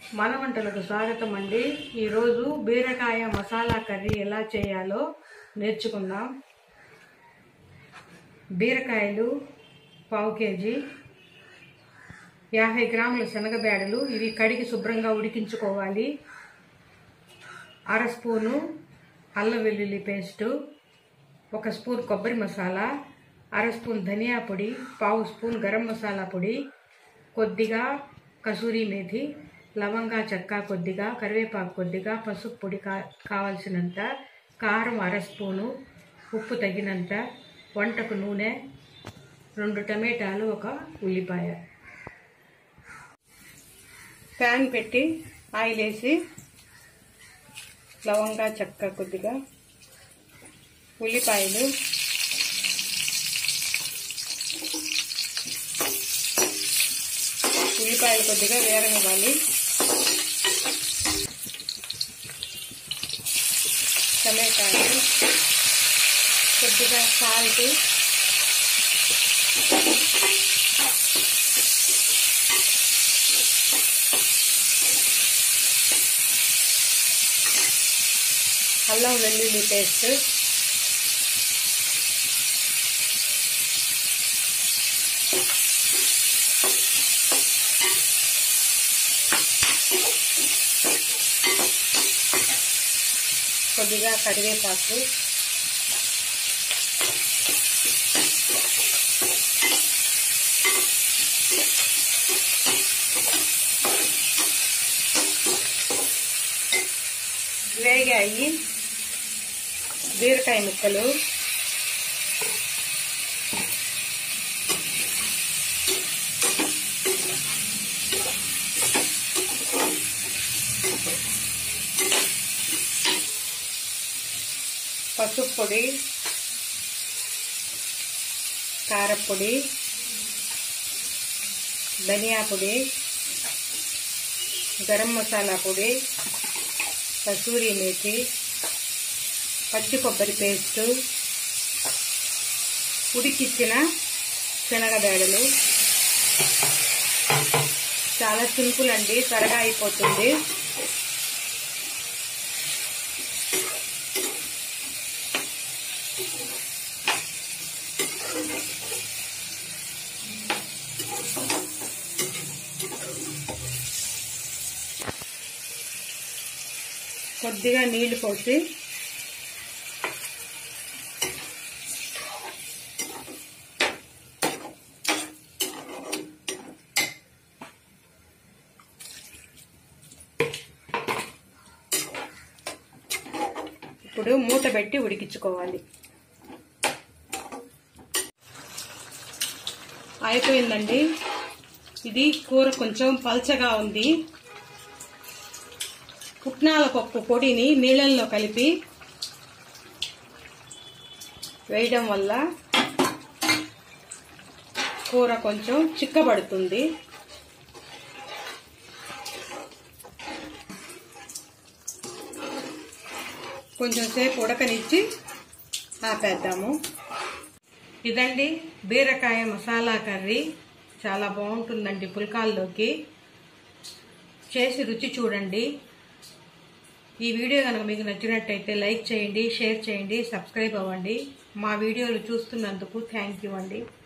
మన వంటలకు స్వాగతం అండి ఈరోజు బీరకాయ మసాలా కర్రీ ఎలా చేయాలో నేర్చుకుందాం బీరకాయలు పావు కేజీ యాభై గ్రాముల శనగబేడలు ఇవి కడిగి శుభ్రంగా ఉడికించుకోవాలి అర స్పూను అల్లం వెల్లుల్లి పేస్టు ఒక స్పూన్ కొబ్బరి మసాలా అర స్పూన్ ధనియా పొడి పావు స్పూన్ గరం మసాలా పొడి కొద్దిగా కసూరి మేథి లవంగా చెక్క కొద్దిగా కరివేపాకు కొద్దిగా పసుపు పొడి కా కావలసినంత కారం అర స్పూను ఉప్పు తగినంత వంటకు నూనె రెండు టమాటాలు ఒక ఉల్లిపాయ ప్యాన్ పెట్టి ఆయిల్ వేసి లవంగా చెక్క కొద్దిగా ఉల్లిపాయలు ఉల్లిపాయలు కొద్దిగా వేరనివ్వాలి టమాటాలు కొద్దిగా సాల్ట్ అల్లం వెల్లుల్లి పేస్ట్ కొద్దిగా కరివేపాకు వేగాయి బీరకాయ ముక్కలు పసుపు పొడి కారపొడి ధనియా పొడి గరం మసాలా పొడి కసూరి మేతి పచ్చి కొబ్బరి పేస్ట్ ఉడికిచ్చిన శనగబేడలు చాలా సింపుల్ అండి త్వరగా అయిపోతుంది కొద్దిగా నీళ్లు పోసి ఇప్పుడు మూత పెట్టి ఉడికించుకోవాలి అయిపోయిందండి ఇది కూర కొంచెం పల్చగా ఉంది పుట్నాల పప్పు పొడిని నీళ్ళల్లో కలిపి వేయడం వల్ల కూర కొంచెం చిక్కబడుతుంది కొంచెం సేపు ఉడకనిచ్చి ఆపేద్దాము ఇదండి బీరకాయ మసాలా కర్రీ చాలా బాగుంటుందండి పుల్కాల్లోకి చేసి రుచి చూడండి ఈ వీడియో కనుక మీకు నచ్చినట్టయితే లైక్ చేయండి షేర్ చేయండి సబ్స్క్రైబ్ అవ్వండి మా వీడియోలు చూస్తున్నందుకు థ్యాంక్ యూ అండి